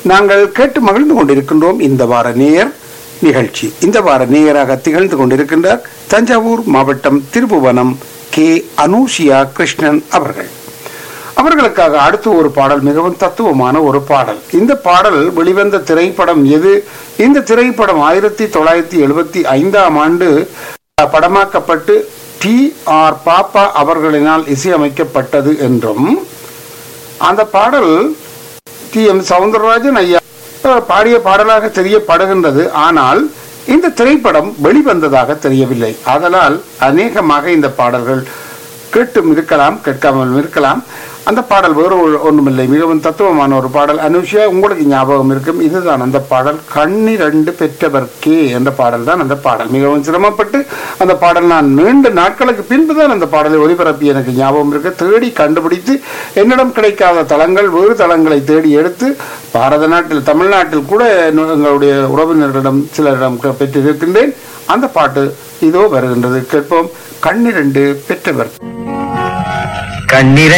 நாங்கள் கேட்டு மகிழ்ந்து கொண்டிருக்கின்றோம் இந்த வார நேயர் நிகழ்ச்சி இந்த வார நேயராக திகழ்ந்து கொண்டிருக்கின்றார் தஞ்சாவூர் மாவட்டம் திருப்புவனம் கே அனூஷியா கிருஷ்ணன் அவர்கள் அவர்களுக்காக அடுத்து ஒரு பாடல் மிகவும் தத்துவமான ஒரு பாடல் இந்த பாடல் வெளிவந்த திரைப்படம் எது இந்த திரைப்படம் ஆயிரத்தி தொள்ளாயிரத்தி எழுபத்தி ஐந்தாம் ஆண்டு படமாக்கப்பட்டு டி ஆர் பாப்பா அவர்களினால் இசையமைக்கப்பட்டது என்றும் அந்த பாடல் டி எம் சவுந்தரராஜன் ஐயா பாடிய பாடலாக தெரியப்படுகின்றது ஆனால் இந்த திரைப்படம் வெளிவந்ததாக தெரியவில்லை ஆதலால் அநேகமாக இந்த பாடல்கள் கேட்டும் இருக்கலாம் கேட்காமல் இருக்கலாம் அந்த பாடல் வேறு ஒரு- ஒன்றுமில்லை மிகவும் தத்துவமான ஒரு பாடல் அனுஷியா உங்களுக்கு ஞாபகம் இருக்கும் இதுதான் அந்த பாடல் கண்ணிரண்டு பெற்றவர் கே என்ற பாடல் தான் அந்த பாடல் மிகவும் சிரமப்பட்டு அந்த பாடல் நான் நீண்ட நாட்களுக்கு பின்பு தான் அந்த பாடலை ஒளிபரப்பி எனக்கு ஞாபகம் இருக்க தேடி கண்டுபிடித்து என்னிடம் கிடைக்காத தளங்கள் வேறு தளங்களை தேடி எடுத்து பாரத நாட்டில் தமிழ்நாட்டில் கூட எங்களுடைய உறவினர்களிடம் சிலரிடம் பெற்றிருக்கின்றேன் அந்த பாட்டு இதோ வருகின்றது கேட்போம் கண்ணிரண்டு பெற்றவர் கண்ணீர